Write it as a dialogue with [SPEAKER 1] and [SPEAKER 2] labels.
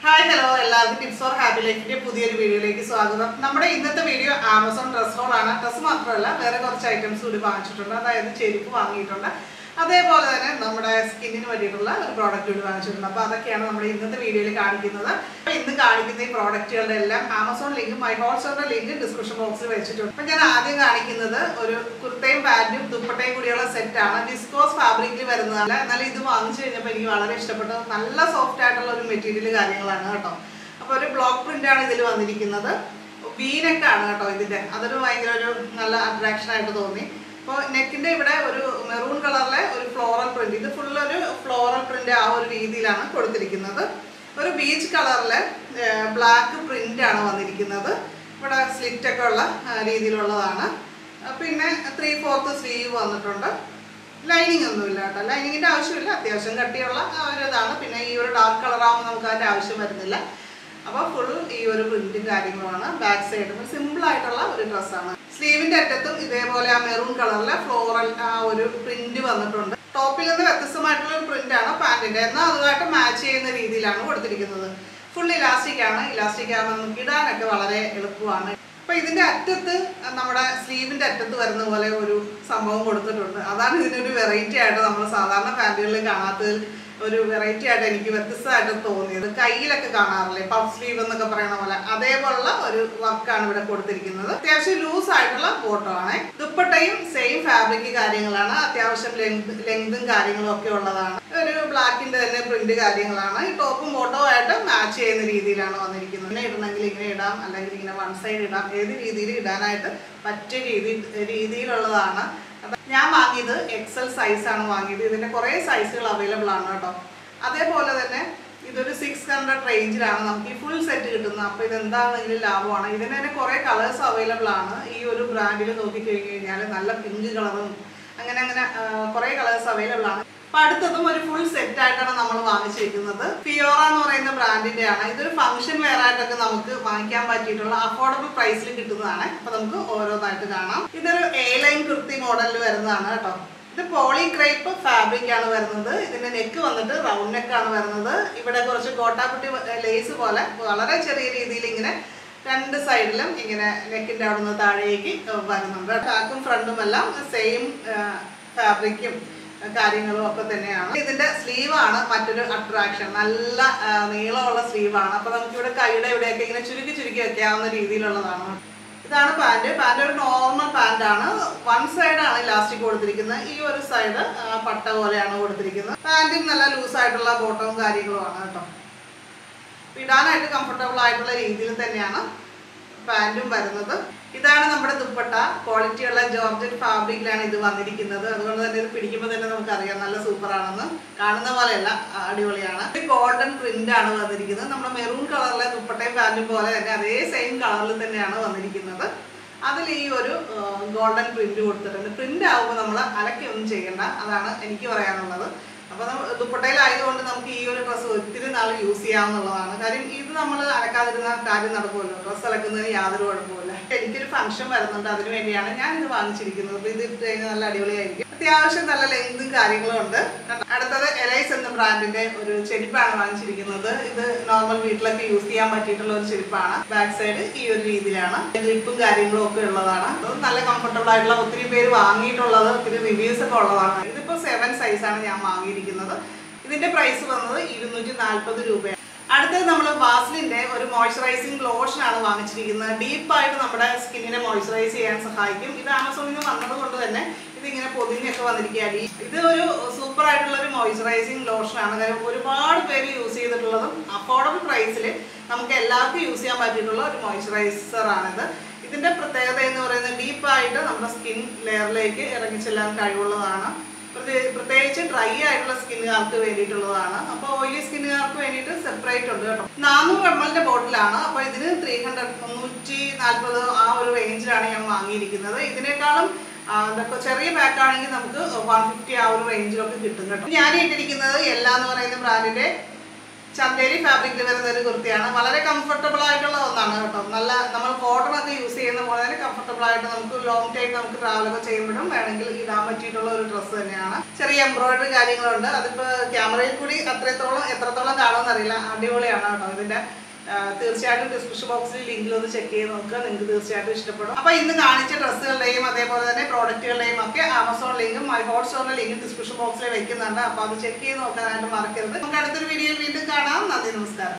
[SPEAKER 1] Hi hello എല്ലാവർക്കും tips for happy ലൈഫിന്റെ പുതിയൊരു വീഡിയോയിലേക്ക് സ്വാഗതം നമ്മുടെ ഇന്നത്തെ വീഡിയോ ആമസോൺ ഡ്രസ് ഹോൾ ആണ് ഡ്രസ് മാത്രമല്ല വേറെ കുറച്ച് ഐറ്റംസ് കൂടി വാങ്ങിച്ചിട്ടുണ്ട് അതായത് ചെരുപ്പ് വാങ്ങിയിട്ടുണ്ട് അതേപോലെ തന്നെ നമ്മുടെ സ്കിന്നിന് വേണ്ടിയിട്ടുള്ള ഒരു പ്രോഡക്റ്റ് കൂടി വാങ്ങിച്ചിട്ടുണ്ട് അപ്പോൾ അതൊക്കെയാണ് നമ്മുടെ ഇന്നത്തെ വീഡിയോയിൽ കാണിക്കുന്നത് അപ്പോൾ ഇന്ന് കാണിക്കുന്ന ഈ പ്രോഡക്റ്റുകളുടെ എല്ലാം ആമസോൺ ലിങ്ക് മൈ ഹോട്ട്സ്റ്റോറിന്റെ ലിങ്ക് ഡിസ്ക്രിപ്ഷൻ ബോക്സിൽ വെച്ചിട്ടുണ്ട് അപ്പോൾ ഞാൻ ആദ്യം കാണിക്കുന്നത് ഒരു കുർത്തയും പാന്റും ദുപ്പട്ടയും കൂടിയുള്ള സെറ്റാണ് ഡിസ്കോസ് ഫാബ്രിക്കിൽ വരുന്നതാണ് എന്നാൽ ഇത് വാങ്ങിച്ചു കഴിഞ്ഞപ്പോൾ എനിക്ക് വളരെ ഇഷ്ടപ്പെട്ടത് നല്ല സോഫ്റ്റ് ആയിട്ടുള്ള ഒരു മെറ്റീരിയൽ കാര്യങ്ങളാണ് കേട്ടോ അപ്പോൾ ഒരു ബ്ലോക്ക് പ്രിന്റ് ആണ് ഇതിൽ വന്നിരിക്കുന്നത് വീനക്കാണ് കേട്ടോ ഇതിന്റെ അതൊരു ഭയങ്കര ഒരു നല്ല അട്രാക്ഷൻ ആയിട്ട് തോന്നി അപ്പോൾ നെക്കിന്റെ ഇവിടെ ഒരു മെറൂൺ കളറിലെ ഒരു ഫ്ലോറൽ പ്രിന്റ് ഇത് ഫുൾ ഒരു ഫ്ലോറൽ പ്രിന്റ് ആ ഒരു രീതിയിലാണ് കൊടുത്തിരിക്കുന്നത് ഒരു ബീച്ച് കളറിലെ ബ്ലാക്ക് പ്രിന്റ് ആണ് വന്നിരിക്കുന്നത് ഇവിടെ സ്ലിറ്റ് ഒക്കെ ഉള്ള ആ, രീതിയിലുള്ളതാണ് ആ, പിന്നെ ത്രീ ഫോർത്ത് സ്ലീവ് വന്നിട്ടുണ്ട് ലൈനിങ് ഒന്നുമില്ല കേട്ടോ ലൈനിങ്ങിന്റെ ആവശ്യമില്ല അത്യാവശ്യം കട്ടിയുള്ള ആ ഒരു ഇതാണ് പിന്നെ ഈ ഒരു ഡാർക്ക് കളറാകുമ്പോൾ നമുക്ക് അതിന്റെ ആവശ്യം വരുന്നില്ല അപ്പോൾ ഫുൾ ഈ ഒരു പ്രിന്റും കാര്യങ്ങളുമാണ് ബാക്ക് സൈഡും സിമ്പിൾ ആയിട്ടുള്ള ഒരു ഡ്രസ്സാണ് സ്ലീവിന്റെ അറ്റത്തും ഇതേപോലെ ആ മെറൂൺ കളറിലെ ഫ്ലോറൽ ആ ഒരു പ്രിന്റ് വന്നിട്ടുണ്ട് ടോപ്പിൽ നിന്ന് വ്യത്യസ്തമായിട്ടുള്ള ഒരു പ്രിന്റ് ആണ് പാന്റിന്റെ എന്നാൽ അതുമായിട്ട് മാച്ച് ചെയ്യുന്ന രീതിയിലാണ് കൊടുത്തിരിക്കുന്നത് ഫുൾ ഇലാസ്റ്റിക് ആണ് ഇലാസ്റ്റിക് ആകുമ്പോൾ നമുക്ക് ഇടാനൊക്കെ വളരെ എളുപ്പമാണ് അപ്പൊ ഇതിന്റെ അറ്റത്ത് നമ്മുടെ സ്ലീവിന്റെ അറ്റത്ത് വരുന്ന പോലെ ഒരു സംഭവം കൊടുത്തിട്ടുണ്ട് അതാണ് ഇതിനൊരു വെറൈറ്റി ആയിട്ട് നമ്മൾ സാധാരണ പാന്റുകളിൽ കാണാത്തതിൽ ഒരു വെറൈറ്റി ആയിട്ട് എനിക്ക് വ്യത്യസ്തമായിട്ട് തോന്നിയത് കയ്യിലൊക്കെ കാണാറില്ലേ പഫ് സ്ലീവ് എന്നൊക്കെ പറയുന്ന പോലെ അതേപോലുള്ള ഒരു വർക്കാണ് ഇവിടെ കൊടുത്തിരിക്കുന്നത് അത്യാവശ്യം ലൂസ് ആയിട്ടുള്ള ബോട്ടോ ആണ് ദുപ്പട്ടയും സെയിം ഫാബ്രിക് കാര്യങ്ങളാണ് അത്യാവശ്യം ലെങ്ത് ലെങ്തും കാര്യങ്ങളും ഒക്കെ ഉള്ളതാണ് ഒരു ബ്ലാക്കിന്റെ തന്നെ പ്രിന്റ് കാര്യങ്ങളാണ് ഈ ടോപ്പും ബോട്ടോ ആയിട്ട് മാച്ച് ചെയ്യുന്ന രീതിയിലാണ് വന്നിരിക്കുന്നത് ഇങ്ങനെ ഇടണമെങ്കിൽ ഇങ്ങനെ ഇടാം അല്ലെങ്കിൽ ഇങ്ങനെ വൺ സൈഡ് ഇടാം ഏത് രീതിയിൽ ഇടാനായിട്ട് പറ്റിയ രീതി രീതിയിലുള്ളതാണ് അപ്പൊ ഞാൻ വാങ്ങിയത് എക്സൽ സൈസ് ആണ് വാങ്ങിയത് ഇതിന്റെ കുറേ സൈസുകൾ അവൈലബിൾ ആണ് കേട്ടോ അതേപോലെ തന്നെ ഇതൊരു സിക്സ് ഹൺഡ്രഡ് റേഞ്ചിലാണ് നമുക്ക് ഈ ഫുൾ സെറ്റ് കിട്ടുന്നത് അപ്പോൾ ഇത് എന്താണെങ്കിലും ലാഭമാണ് ഇതിന് തന്നെ കുറേ കളേഴ്സ് അവൈലബിൾ ആണ് ഈ ഒരു ബ്രാൻഡിൽ നോക്കിക്കഴിഞ്ഞ് കഴിഞ്ഞാൽ നല്ല പിങ്ക് കളറും അങ്ങനെ അങ്ങനെ ആ, കുറേ കളേഴ്സ് അവൈലബിൾ ആണ് അപ്പൊ അടുത്തതും ഒരു ഫുൾ സെറ്റ് ആയിട്ടാണ് നമ്മൾ വാങ്ങിച്ചിരിക്കുന്നത് ഫിയോറ എന്ന് പറയുന്ന ബ്രാൻഡിന്റെ ആണ് ഇതൊരു ഫംഗ്ഷൻ വെയർ ആയിട്ടൊക്കെ നമുക്ക് വാങ്ങിക്കാൻ പറ്റിയിട്ടുള്ള അഫോർഡബിൾ പ്രൈസിൽ കിട്ടുന്നതാണ് അപ്പൊ നമുക്ക് ഓരോന്നായിട്ട് കാണാം ഇതൊരു എ ലൈൻ കുർത്തി മോഡലിൽ വരുന്നതാണ് കേട്ടോ ഇത് പോളി ക്രൈപ്പ് ഫാബ്രിക് ആണ് വരുന്നത് ഇതിന്റെ നെക്ക് വന്നിട്ട് റൗണ്ട് നെക്ക് ആണ് വരുന്നത് ഇവിടെ കുറച്ച് കോട്ടാക്കുട്ടി ലേസ് പോലെ വളരെ ചെറിയ രീതിയിൽ ഇങ്ങനെ രണ്ട് സൈഡിലും ഇങ്ങനെ നെക്കിന്റെ അവിടെ നിന്ന് താഴേക്ക് വരുന്നുണ്ട് ബാക്കും ഫ്രണ്ടും എല്ലാം സെയിം ഫാബ്രിക്കും കാര്യങ്ങളും ഒക്കെ തന്നെയാണ് ഇതിന്റെ സ്ലീവ് ആണ് മറ്റൊരു അട്രാക്ഷൻ നല്ല ആ, നീളമുള്ള സ്ലീവാണ് അപ്പൊ നമുക്ക് ഇവിടെ കൈയുടെ ഇവിടെയൊക്കെ ഇങ്ങനെ ചുരുക്കി ചുരുക്കി വെക്കാവുന്ന രീതിയിലുള്ളതാണ് ഇതാണ് പാന്റ് പാന്റ് ഒരു നോർമൽ പാന്റ് ആണ് വൺ സൈഡ് ആണ് ഇലാസ്റ്റിക് കൊടുത്തിരിക്കുന്നത് ഈ ഒരു സൈഡ് പട്ട പോലെയാണ് കൊടുത്തിരിക്കുന്നത് പാന്റും നല്ല ലൂസ് ആയിട്ടുള്ള ബോട്ടവും കാര്യങ്ങളുമാണ് കേട്ടോ ഇടാനായിട്ട് കംഫർട്ടബിൾ ആയിട്ടുള്ള രീതിയിൽ തന്നെയാണ് പാൻറ്റും വരുന്നത് ഇതാണ് നമ്മുടെ ദുപ്പട്ട ക്വാളിറ്റിയുള്ള ജോർജറ്റ് ഫാബ്രിക്കിലാണ് ഇത് വന്നിരിക്കുന്നത് അതുകൊണ്ട് തന്നെ ഇത് പിടിക്കുമ്പോൾ തന്നെ നമുക്കറിയാം നല്ല സൂപ്പർ ആണെന്ന് കാണുന്ന പോലെയല്ല ആ, അടിപൊളിയാണ് ഒരു ഗോൾഡൻ പ്രിന്റ് ആണ് വന്നിരിക്കുന്നത് നമ്മുടെ മെറൂൺ കളറിലെ ദുപ്പട്ടയും പാൻറ്റും പോലെ തന്നെ അതേ സെയിം കളറിൽ തന്നെയാണ് വന്നിരിക്കുന്നത് അതിൽ ഈ ഒരു ഗോൾഡൻ പ്രിന്റ് കൊടുത്തിട്ടുണ്ട് പ്രിന്റ് ആകുമ്പോൾ നമ്മൾ അലക്കി ഒന്നും ചെയ്യണ്ട അതാണ് എനിക്ക് പറയാനുള്ളത് അപ്പൊ നമ്മ- ദുപ്പട്ടയിലായതുകൊണ്ട് നമുക്ക് ഈ ഒരു ഡ്രസ്സ് ഒത്തിരി നാൾ യൂസ് ചെയ്യാവുന്നതാണ് കാര്യം ഇത് നമ്മൾ അലക്കാതിരുന്ന കാര്യം നടക്കുമല്ലോ ഡ്രസ്സ് അലക്കുന്നതിന് യാതൊരു കുഴപ്പമില്ല എനിക്കൊരു ഫംഗ്ഷൻ വരുന്നുണ്ട് അതിനു വേണ്ടിയാണ് ഞാൻ ഇത് വാങ്ങിച്ചിരിക്കുന്നത് അപ്പൊ ഇത് ഇട്ട് കഴിഞ്ഞാൽ നല്ല അടിപൊളിയായിരിക്കും അത്യാവശ്യം നല്ല ലെങ്തും കാര്യങ്ങളും ഉണ്ട് കണ്ടോ? അടുത്തത് എലൈസ് എന്ന ബ്രാൻഡിന്റെ ഒരു ചെരുപ്പാണ് വാങ്ങിച്ചിരിക്കുന്നത് ഇത് നോർമൽ വീട്ടിലൊക്കെ യൂസ് ചെയ്യാൻ പറ്റിയിട്ടുള്ള ഒരു ചെരുപ്പാണ് ബാക്ക് സൈഡ് ഈ ഒരു രീതിയിലാണ് ഗ്രിപ്പും കാര്യങ്ങളും ഒക്കെ ഉള്ളതാണ് അത് നല്ല കംഫർട്ടബിൾ ആയിട്ടുള്ള ഒത്തിരി പേര് വാങ്ങിയിട്ടുള്ളത് ഒത്തിരി റിവ്യൂസ് ഒക്കെ ഉള്ളതാണ് ഇതിപ്പോ സെവൻ സൈസ് ആണ് ഞാൻ വാങ്ങിയിരിക്കുന്നത് ഇതിന്റെ പ്രൈസ് വന്നത് ഇരുന്നൂറ്റി നാൽപ്പത് രൂപയാണ് അടുത്തത് നമ്മൾ വാസ്ലിന്റെ ഒരു മോയ്സ്ചറൈസിങ് ലോഷൻ ആണ് വാങ്ങിച്ചിരിക്കുന്നത് ഡീപ്പായിട്ട് നമ്മുടെ സ്കിന്നിനെ മോയ്സ്ചറൈസ് ചെയ്യാൻ സഹായിക്കും ഇത് ആമസോണിൽ നിന്ന് വന്നത് കൊണ്ട് തന്നെ ഇതിങ്ങനെ പൊതിഞ്ഞൊക്കെ വന്നിരിക്കുകയാണ് ഇത് ഒരു സൂപ്പർ ആയിട്ടുള്ള ഒരു മോയ്സ്ചറൈസിങ് ലോഷൻ ആണ് കാര്യം ഒരുപാട് പേര് യൂസ് ചെയ്തിട്ടുള്ളതും അഫോർഡബിൾ പ്രൈസിൽ നമുക്ക് എല്ലാവർക്കും യൂസ് ചെയ്യാൻ പറ്റിയിട്ടുള്ള ഒരു മോയ്സ്ചറൈസർ ആണിത് ഇതിന്റെ പ്രത്യേകത എന്ന് പറയുന്നത് ഡീപ്പായിട്ട് നമ്മുടെ സ്കിൻ ലെയറിലേക്ക് ഇറങ്ങിച്ചെല്ലാൻ കഴിവുള്ളതാണ് പ്രത്യേ- പ്രത്യേകിച്ച് ഡ്രൈ ആയിട്ടുള്ള സ്കിന്നുകാർക്ക് വേണ്ടിയിട്ടുള്ളതാണ് അപ്പോൾ ഓയിലി സ്കിന്നുകാർക്ക് വേണ്ടിയിട്ട് സെപ്പറേറ്റ് ഉണ്ട് കേട്ടോ നാനൂറ് എം എല്ലിന്റെ ബോട്ടിലാണ് അപ്പോൾ ഇതിന് ത്രീ ഹൺഡ്രഡ് മുന്നൂറ്റി നാൽപ്പത് ആ ഒരു റേഞ്ചിലാണ് ഞാൻ വാങ്ങിയിരിക്കുന്നത് ഇതിനേക്കാളും ആ, ഇതൊക്കെ ചെറിയ പാക്ക് ആണെങ്കിൽ നമുക്ക് വൺ ഫിഫ്റ്റി ആ ഒരു റേഞ്ചിലൊക്കെ കിട്ടും കേട്ടോ ഞാൻ ഇട്ടിരിക്കുന്നത് എല്ലാ എന്ന് പറയുന്ന ബ്രാൻഡിന്റെ ചന്തേരി ഫാബ്രിക്കിൽ വരുന്ന ഒരു കുർത്തിയാണ് വളരെ കംഫർട്ടബിൾ ആയിട്ടുള്ള ഒന്നാണ് കേട്ടോ നല്ല നമ്മൾ കോട്ടൺ ഒക്കെ യൂസ് ചെയ്യുന്ന പോലെ തന്നെ കംഫർട്ടബിൾ ആയിട്ട് നമുക്ക് ലോങ് ടൈം നമുക്ക് ട്രാവൽ ഒക്കെ ചെയ്യുമ്പോഴും വേണമെങ്കിൽ ഇടാൻ പറ്റിയിട്ടുള്ള ഒരു ഡ്രസ്സ് തന്നെയാണ് ചെറിയ എംബ്രോയിഡറി കാര്യങ്ങളുണ്ട് അതിപ്പോ ക്യാമറയിൽ കൂടി അത്രത്തോളം എത്രത്തോളം കാണുമെന്ന് അറിയില്ല അടിപൊളിയാണ് കേട്ടോ ഇതിന്റെ ആ, തീർച്ചയായിട്ടും ഡിസ്ക്രിപ്ഷൻ ബോക്സിൽ ലിങ്കിൽ ഒന്ന് ചെക്ക് ചെയ്ത് നോക്കുക നിങ്ങൾക്ക് തീർച്ചയായിട്ടും ഇഷ്ടപ്പെടും അപ്പൊ ഇന്ന് കാണിച്ച ഡ്രസ്സുകളുടെയും അതേപോലെ തന്നെ പ്രോഡക്റ്റുകളുടെയും ഒക്കെ ആമസോൺ ലിങ്കും മൈ ഹോട്ട് സ്റ്റോറിന്റെ ലിങ്കും ഡിസ്ക്രിപ്ഷൻ ബോക്സിൽ വെക്കുന്നുണ്ട് അപ്പൊ അത് ചെക്ക് ചെയ്ത് നോക്കാനായിട്ട് മറക്കരുത് നമുക്ക് അടുത്തൊരു വീഡിയോയിൽ വീണ്ടും കാണാം നന്ദി നമസ്കാരം